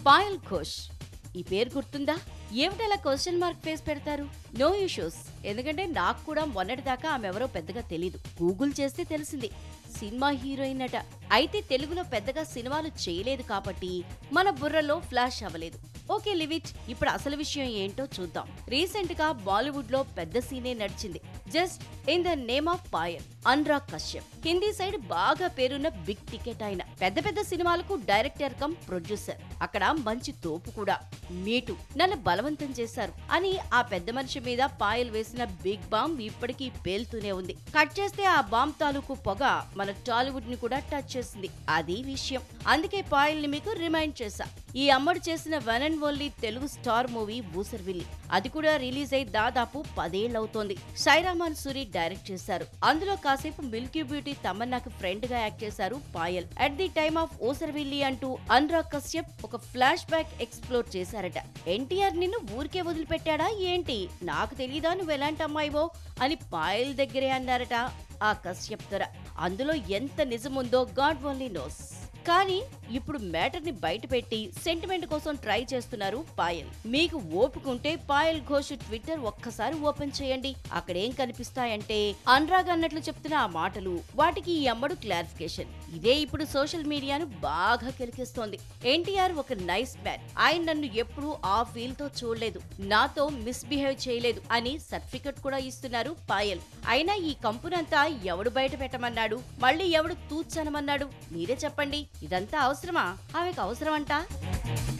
పాయల్ ఘోష్ ఈ పేరు గుర్తుందా ఏమిటలా క్వశ్చన్ మార్క్ ఫేస్ పెడతారు నో ఇష్యూస్ ఎందుకంటే నాకు కూడా మొన్నటిదాకా ఆమె ఎవరో పెద్దగా తెలీదు గూగుల్ చేస్తే తెలిసింది సినిమా హీరోయిన్ అట అయితే తెలుగులో పెద్దగా సినిమాలు చేయలేదు కాబట్టి మన బుర్రలో ఫ్లాష్ అవ్వలేదు ఓకే లివిట్ ఇప్పుడు అసలు విషయం ఏంటో చూద్దాం రీసెంట్ గా బాలీవుడ్ లో పెద్ద సీనే నడిచింది just in the name of Payal Anurag Kashyap Hindi side బాగా పేరున్న బిగ్ టికెట్ ఆయన పెద్ద పెద్ద సినిమాలకు డైరెక్టర్ కమ్ ప్రొడ్యూసర్ అక్కడ మంచి తోపు కూడా మీటు నన్ను బలవంతం చేశారు అని ఆ పెద్ద మనిషి మీద పాయల్ వేసిన బిగ్ బాంబ్ ఇప్పటికీ పేలుతూనే ఉంది కట్ చేస్తే ఆ బాంబ్ తాలూకు పొగ మన టాలీవుడ్ ని కూడా టచ్ చేసింది అది విషయం అందుకే పాయల్ ని మీకు రిమైండ్ చేశా ఈ అమ్మడు చేసిన one and only Telugu star movie Oosaravelli అది కూడా రిలీజ్ అయి దాదాపు పదేళ్లవుతోంది సైరామాన్ సూరి డైరెక్ట్ చేశారు అందులో కాసేపు మిల్కీ బ్యూటీ తమన్నాకు ఫ్రెండ్ గా యాక్ట్ చేశారు Payal at the time of ఓసర్విల్లి అంటూ అనురాగ్ కశ్యప్ ఒక ఫ్లాష్ బ్యాక్ ఎక్స్ప్లోర్ చేశారట ఎన్టీఆర్ నిన్ను ఊరికే వదిలిపెట్టాడా ఏంటి నాకు తెలీదా నువ్వు ఎలాంటి అమ్మాయివో అని పాయల్ దగ్గరే అన్నారట ఆ కశ్యప్ ధర అందులో ఎంత నిజముందో గాడ్ ఓన్లీ నోస్ కానీ ఇప్పుడు మ్యాటర్ ని బయటపెట్టి సెంటిమెంట్ కోసం ట్రై చేస్తున్నారు పాయల్ మీకు ఓపుకుంటే పాయల్ ఘోష్ ట్విట్టర్ ఒక్కసారి ఓపెన్ చేయండి అక్కడేం కనిపిస్తాయంటే అనురాగ్ అన్నట్లు చెప్తున్న ఆ మాటలు వాటికి ఈ అమ్మడు క్లారిఫికేషన్ ఇదే ఇప్పుడు సోషల్ మీడియాను బాగా కెలికిస్తోంది ఎన్టీఆర్ ఒక నైస్ మ్యాన్ ఆయన నన్ను ఎప్పుడూ ఆ ఫీల్ తో చూడలేదు నాతో మిస్బిహేవ్ చేయలేదు అని సర్టిఫికెట్ కూడా ఇస్తున్నారు పాయల్ అయినా ఈ కంపునంతా ఎవడు బయట పెట్టమన్నాడు మళ్ళీ ఎవడు తూచనమన్నాడు మీరే చెప్పండి ఇదంతా అవసరమా ఆమెకు అవసరమంటా